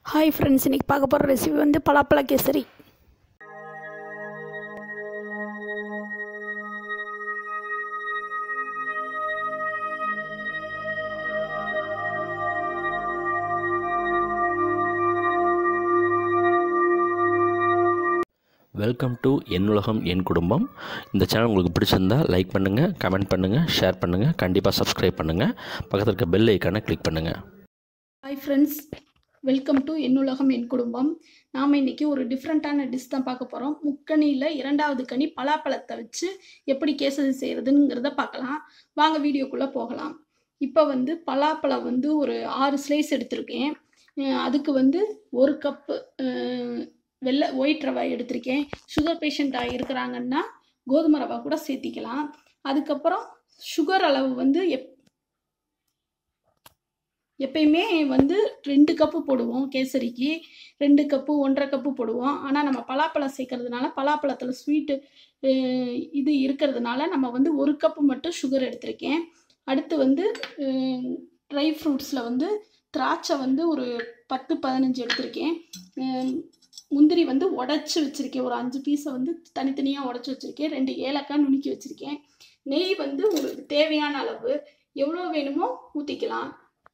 Hi friends இன்றைக்கி பார்க்க போகிற ரெசிபி வந்து பலாப்பழ கேசரி வெல்கம் டு என் உலகம் என் குடும்பம் இந்த சேனல் உங்களுக்கு பிடிச்சிருந்தா லைக் பண்ணுங்கள் கமெண்ட் பண்ணுங்கள் ஷேர் பண்ணுங்கள் கண்டிப்பாக சப்ஸ்கிரைப் பண்ணுங்கள் பக்கத்தில் இருக்க பெல் ஐக்கானை கிளிக் பண்ணுங்கள் hi friends welcome to En Ulagam En குடும்பம் நாம் இன்றைக்கி ஒரு டிஃப்ரெண்ட்டான டிஷ் தான் பார்க்க போகிறோம் முக்கணியில் இரண்டாவது கனி பலாப்பழத்தை வச்சு எப்படி கேசரி செய்கிறதுங்கிறத பார்க்கலாம் வாங்க வீடியோக்குள்ளே போகலாம் இப்போ வந்து பலாப்பழம் வந்து ஒரு ஆறு ஸ்லைஸ் எடுத்திருக்கேன் அஹ் அதுக்கு வந்து ஒரு கப்பு வெள்ளை ஒயிட் ரவை எடுத்திருக்கேன் சுகர் பேஷண்ட்டாக இருக்கிறாங்கன்னா கோதுமை ரவை கூட சேர்த்திக்கலாம் அதுக்கப்புறம் சுகர் அளவு வந்து எப் எப்பயுமே வந்து ரெண்டு கப்பு போடுவோம் கேசரிக்கு ரெண்டு கப்பு ஒன்றரை கப்பு போடுவோம் ஆனால் நம்ம பலாப்பழம் சேர்க்கறதுனால பலாப்பழத்தில் ஸ்வீட்டு இது இருக்கிறதுனால நம்ம வந்து ஒரு கப்பு மட்டும் சுகர் எடுத்திருக்கேன் அடுத்து வந்து ட்ரை ஃப்ரூட்ஸில் வந்து திராட்சை வந்து ஒரு பத்து பதினஞ்சு எடுத்திருக்கேன் அஹ் முந்திரி வந்து உடச்சி வச்சுருக்கேன் ஒரு அஞ்சு பீஸை வந்து தனித்தனியாக உடச்சி வச்சுருக்கேன் ரெண்டு ஏலக்காய் நுணுக்கி வச்சுருக்கேன் நெய் வந்து உங்களுக்கு தேவையான அளவு எவ்வளோ வேணுமோ ஊற்றிக்கலாம்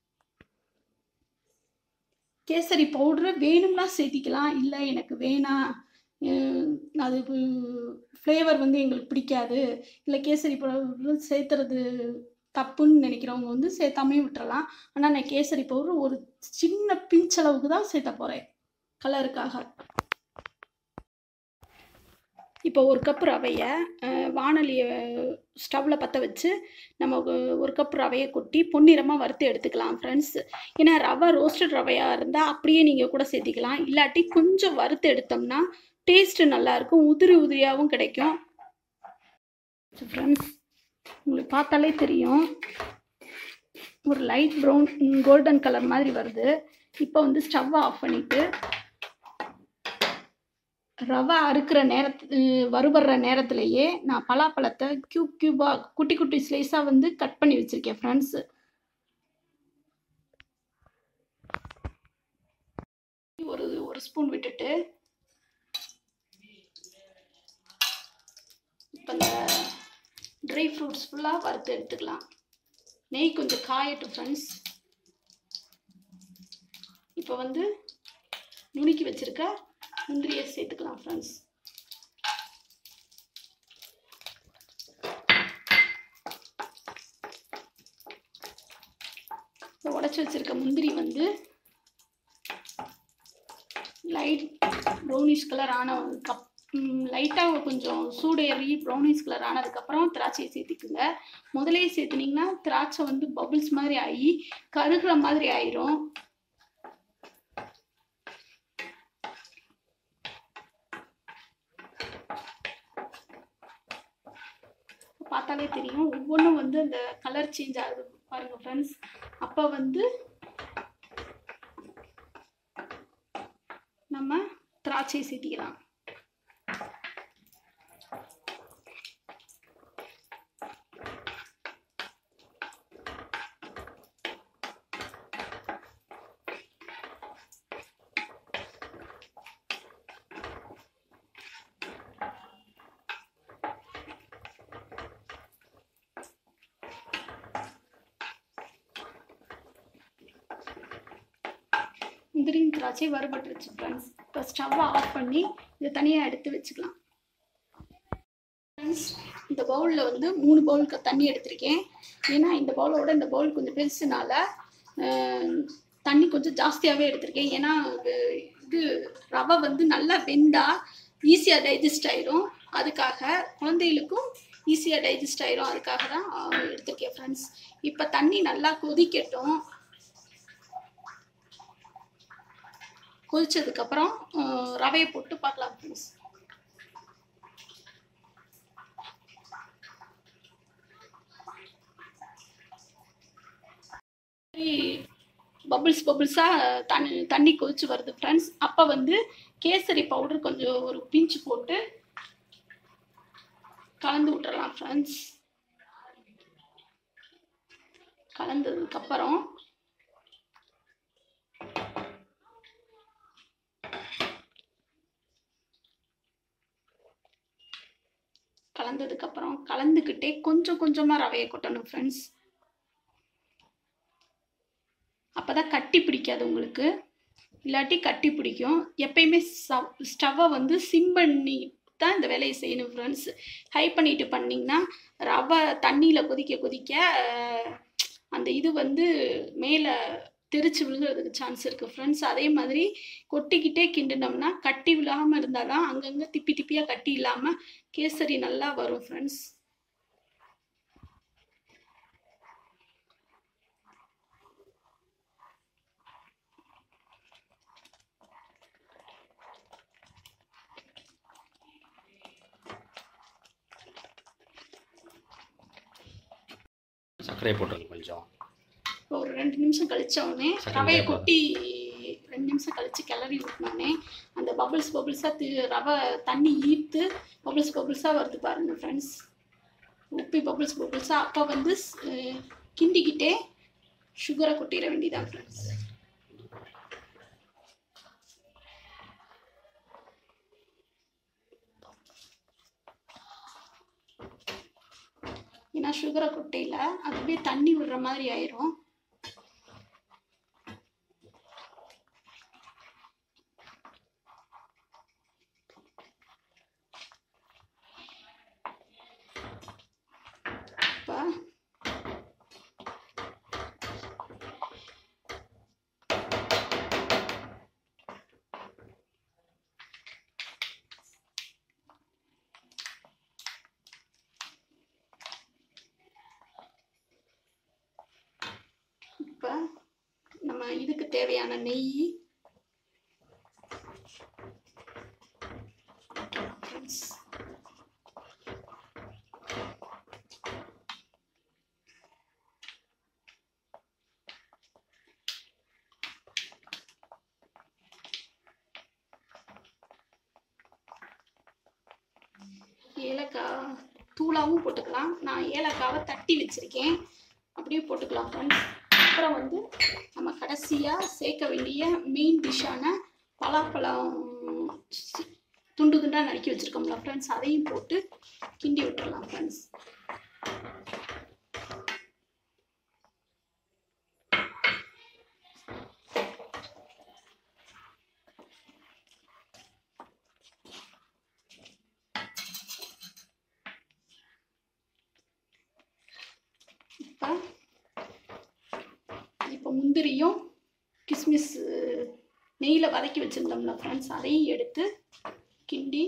கேசரி பவுட்ரு வேணும்னா சேர்த்திக்கலாம் இல்லை எனக்கு வேணாம் அஹ் அது ஃப்ளேவர் வந்து எங்களுக்கு பிடிக்காது இல்லை கேசரி பவுடர் சேர்த்துறது தப்புன்னு நினைக்கிறவங்க வந்து சேர்த்தாமே விட்டுறலாம் ஆனால் நான் கேசரி பவுடர் ஒரு சின்ன பிஞ்சளவுக்கு தான் சேர்த்த போகிறேன் கலருக்காக இப்போ ஒரு கப் ரவையை வானொலியை ஸ்டவ்வில் பற்ற வச்சு நம்ம ஒரு- ஒரு கப் ரவையை கொட்டி பொன்னிறமாக வறுத்து எடுத்துக்கலாம் ஃப்ரெண்ட்ஸ் ஏன்னா ரவை ரோஸ்டட் ரவையாக இருந்தால் அப்படியே நீங்கள் கூட சேர்த்திக்கலாம் இல்லாட்டி கொஞ்சம் வறுத்து எடுத்தோம்னா டேஸ்ட்டு நல்லாயிருக்கும் உதிரி உதிரியாகவும் கிடைக்கும் ஃப்ரெண்ட்ஸ் உங்களுக்கு பார்த்தாலே தெரியும் ஒரு லைட் ப்ரௌன் கோல்டன் கலர் மாதிரி வருது இப்போ வந்து ஸ்டவ்வை ஆஃப் பண்ணிவிட்டு ரவை அறுக்கிற நேரத்து வறுபடுற நேரத்திலேயே நான் பலாப்பழத்தை க்யூப் க்யூபாக குட்டி குட்டி ஸ்லைஸாக வந்து கட் பண்ணி வச்சுருக்கேன் ஃப்ரெண்ட்ஸ் ஒரு ஒரு ஸ்பூன் விட்டுட்டு இப்போ இந்த ட்ரை ஃப்ரூட்ஸ் ஃபுல்லாக வறுத்து எடுத்துக்கலாம் நெய் கொஞ்சம் காயட்டும் ஃப்ரெண்ட்ஸ் இப்போ வந்து நுணுக்கி வச்சிருக்க முந்திரியை சேர்த்துக்கலாம் ஃப்ரெண்ட்ஸ் உடச்சி வச்சிருக்க முந்திரி வந்து லைட் ப்ரௌனிஷ் கலர் ஆன கப் லைட்டாக கொஞ்சம் சூடேறி ப்ரௌனிஷ் கலர் ஆனதுக்கப்புறம் திராட்சையை சேர்த்திக்குங்க முதலே சேர்த்துனீங்கன்னா திராட்சை வந்து பபிள்ஸ் மாதிரி ஆகி கருகிற மாதிரி ஆயிரும் பார்த்தாலே தெரியும் ஒவ்வொன்றும் வந்து அந்த கலர் சேஞ்ச் ஆகுது பாருங்க ஃப்ரெண்ட்ஸ் அப்போ வந்து நம்ம திராட்சை சேர்த்திக்கலாம் முந்திரியும் திராட்சை வறுபட்டுருச்சு ஃப்ரெண்ட்ஸ் இப்போ ஸ்டவ்வை ஆஃப் பண்ணி இதை தனியாக எடுத்து வச்சுக்கலாம் ஃப்ரெண்ட்ஸ் இந்த பவுலில் வந்து மூணு பவுலுக்கு தண்ணி எடுத்திருக்கேன் ஏன்னா இந்த பவுலோட இந்த பவுல் கொஞ்சம் பெருசுனால அஹ், தண்ணி கொஞ்சம் ஜாஸ்தியாகவே எடுத்திருக்கேன் ஏன்னா இது இது ரவை வந்து நல்லா வெந்தா ஈஸியாக டைஜஸ்ட் ஆயிரும் அதுக்காக குழந்தைகளுக்கும் ஈஸியாக டைஜஸ்ட் ஆயிரும் அதுக்காக தான் அஹ், எடுத்திருக்கேன் ஃப்ரெண்ட்ஸ் இப்போ தண்ணி நல்லா கொதிக்கட்டும் கொதிச்சதுக்கப்புறம் அஹ், ரவையை போட்டு பார்க்கலாம் ஃப்ரெண்ட்ஸ் பபிள்ஸ் பபிள்ஸாக தண்ணி தண்ணி கொதிச்சு வருது ஃப்ரெண்ட்ஸ் அப்போ வந்து கேசரி பவுடர் கொஞ்சம் ஒரு பிஞ்சு போட்டு கலந்து விட்டுறலாம் ஃப்ரெண்ட்ஸ் கலந்ததுக்கப்புறம் கலந்ததுக்கப்புறம் கலந்துக்கிட்டே கொஞ்சம் கொஞ்சமாக ரவையை கொட்டணும் ஃப்ரெண்ட்ஸ் அப்போ தான் கட்டி பிடிக்காது உங்களுக்கு இல்லாட்டி கட்டி பிடிக்கும் எப்பயுமே ஸ்டவ் ஸ்டவ்வை வந்து சிம் பண்ணி தான் இந்த வேலையை செய்யணும் ஃப்ரெண்ட்ஸ் ஹை பண்ணிட்டு பண்ணிங்கன்னா ரவை தண்ணியில் கொதிக்க கொதிக்க அஹ், அந்த இது வந்து மேலே தெரிச்சு விழுகிறதுக்கு சான்ஸ் இருக்குது ஃப்ரெண்ட்ஸ் அதே மாதிரி கொட்டிக்கிட்டே கிண்டினோம்னா கட்டி விழாமல் இருந்தால் தான் அங்கங்கே திப்பி திப்பியாக கட்டி இல்லாமல் கேசரி நல்லா வரும் ஃப்ரெண்ட்ஸ் சர்க்கரையை போட்டுருங்க கொஞ்சம் ஒரு ரெண்டு நிமிஷம் கழிச்ச உடனே Second ரவையை layer கொட்டி ரெண்டு நிமிஷம் கழிச்சு கிளறி விட்டோடனே அந்த பபிள்ஸ் பபிள்ஸாக ரவை தண்ணி ஈர்த்து பபிள்ஸ் பபிள்ஸாக வருது பாருங்க ஃப்ரெண்ட்ஸ் உப்பி பபிள்ஸ் பபிள்ஸாக அப்போ வந்து அஹ், கிண்டிக்கிட்டே சுகரை கொட்டிட வேண்டியதான் ஃப்ரெண்ட்ஸ் ஏன்னா சுகரை கொட்டையில் அதுவே தண்ணி விடுற மாதிரி ஆயிரும் இப்போ இப்போ நம்ம இதுக்கு தேவையான நெய் Friends. ஏலக்காய் தூளாவும் போட்டுக்கலாம் நான் ஏலக்காவை தட்டி வச்சிருக்கேன் அப்படியே போட்டுக்கலாம் ஃப்ரெண்ட்ஸ் அப்புறம் வந்து நம்ம கடைசியாக சேர்க்க வேண்டிய மெயின் டிஷ்ஷான பலாப்பழம் சி- துண்டு துண்டாக நறுக்கி வச்சுருக்கோம்ல ஃப்ரெண்ட்ஸ் அதையும் போட்டு கிண்டி விட்டுறலாம் ஃப்ரெண்ட்ஸ் இப்போ இப்போ முந்திரியும் கிஸ்மிஸ் நெய்யில் வதக்கி வச்சுருந்தோம்ல ஃப்ரெண்ட்ஸ் அதையும் எடுத்து கிண்டி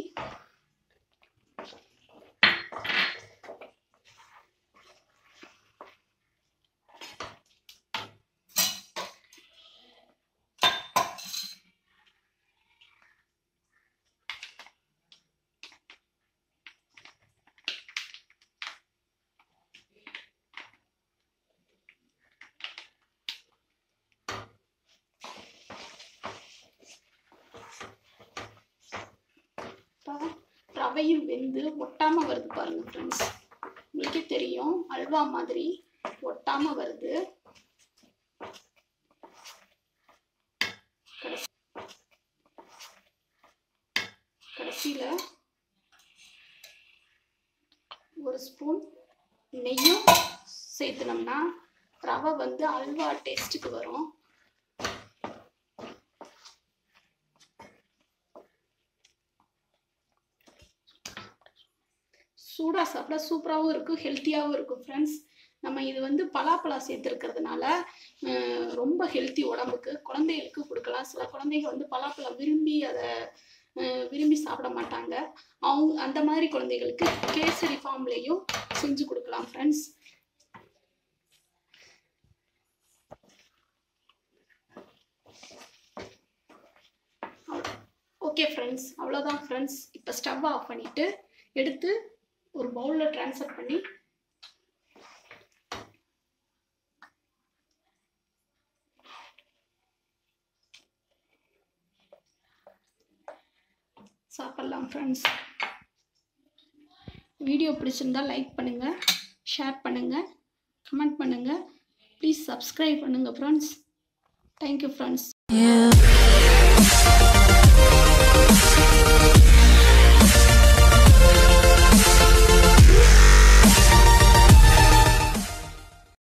இப்போ ரவையும் வெந்து ஒட்டாமல் வருது பாருங்க ஃப்ரெண்ட்ஸ் உங்களுக்கே தெரியும் அல்வா மாதிரி ஒட்டாமல் வருது கடைசி கடைசியில் ஒரு ஸ்பூன் நெய்யும் சேர்த்துனோம்னா ரவை வந்து அல்வா டேஸ்ட்டுக்கு வரும் சூடாக சாப்பிட சூப்பராகவும் இருக்கும் ஹெல்த்தியாகவும் இருக்கும் ஃப்ரெண்ட்ஸ் நம்ம இது வந்து பலாப்பழம் சேர்த்துருக்கிறதுனால ரொம்ப ஹெல்த்தி உடம்புக்கு குழந்தைகளுக்கு கொடுக்கலாம் சில குழந்தைங்க வந்து பலாப்பழம் விரும்பி அதை அஹ், விரும்பி சாப்பிட மாட்டாங்க அவங்க அந்த மாதிரி குழந்தைகளுக்கு கேசரி ஃபார்ம்லேயும் செஞ்சு கொடுக்கலாம் ஃப்ரெண்ட்ஸ் ஓகே ஃப்ரெண்ட்ஸ் அவ்வளோதான் ஃப்ரெண்ட்ஸ் இப்போ ஸ்டவ் ஆஃப் பண்ணிவிட்டு எடுத்து ஒரு பவுலில் ட்ரான்ஸ்ஃபர் பண்ணி சாப்பிட்லாம் ஃப்ரெண்ட்ஸ் வீடியோ பிடிச்சிருந்தா லைக் பண்ணுங்கள் ஷேர் பண்ணுங்கள் கமெண்ட் பண்ணுங்கள் ப்ளீஸ் சப்ஸ்கிரைப் பண்ணுங்கள் ஃப்ரெண்ட்ஸ் தேங்க்யூ ஃப்ரெண்ட்ஸ்